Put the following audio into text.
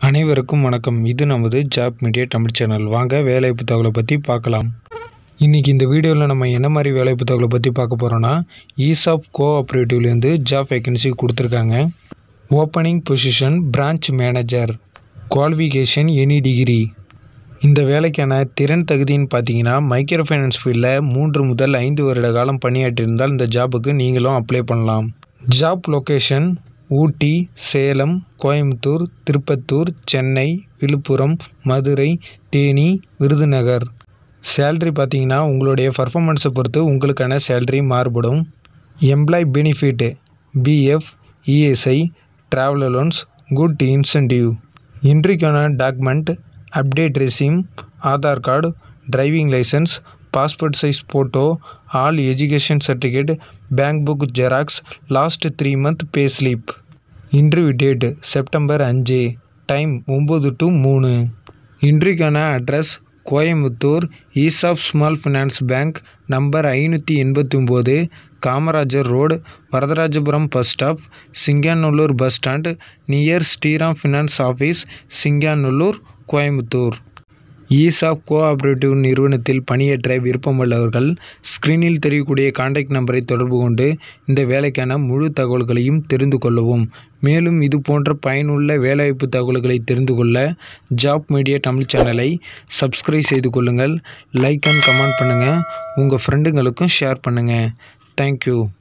அனைவருக்கும் வணக்கம் இது நமது ஜாப் மீடியா தமிழ் சேனல் வாங்க வேலைவாய்ப்பு தகவலை பற்றி பார்க்கலாம் இன்றைக்கி இந்த வீடியோவில் நம்ம என்ன மாதிரி வேலைவாய்ப்பு தகவலை பற்றி பார்க்க போகிறோன்னா ஈசாப் கோஆப்ரேட்டிவ்லேருந்து ஜாப் வேகன்சி கொடுத்துருக்காங்க opening position branch manager qualification any degree இந்த வேலைக்கான திறன் தகுதின்னு பார்த்தீங்கன்னா மைக்ரோ ஃபைனான்ஸ் ஃபீல்டில் மூன்று முதல் ஐந்து வருட காலம் பணியாற்றியிருந்தால் இந்த ஜாபுக்கு நீங்களும் அப்ளை பண்ணலாம் job location Ooty Salem Coimbatore Tirupattur Chennai Villupuram Madurai Theni Virudhunagar salary பார்த்தீங்கன்னா உங்களுடைய பர்ஃபார்மன்ஸை பொறுத்து உங்களுக்கான சேல்ரி மாறுபடும் employ benefit PF ESI travel allowance good incentive இன்றைக்கான document update resume Aadhaar card driving licence passport size photo all education certificate bank book xerox last three month pay slip interview date September அஞ்சு time ஒம்பது to மூணு இன்றைக்கான address Coimbatore ESAF small finance bank number ஐநூற்றி எண்பத்தி ஒம்பது Kamarajar road Varadharajapuram bus stop Singanallur bus stand near Sriram finance office Singanallur Coimbatore ESAF cooperative நிறுவனத்தில் பணியேற்ற விருப்பமுள்ளவர்கள் ஸ்க்ரீனில் தெரியக்கூடிய காண்டாக்ட் நம்பரை தொடர்பு கொண்டு இந்த வேலைக்கான முழு தகவல்களையும் தெரிந்து கொள்ளவும் மேலும் இது போன்ற பயனுள்ள வேலைவாய்ப்பு தகவல்களை தெரிந்து கொள்ள ஜாப் மீடியா தமிழ் சேனலை சப்ஸ்கிரைப் செய்து கொள்ளுங்கள் லைக் அண்ட் கமெண்ட் பண்ணுங்கள் உங்கள் ஃப்ரெண்டுங்களுக்கும் ஷேர் பண்ணுங்கள் தேங்க்யூ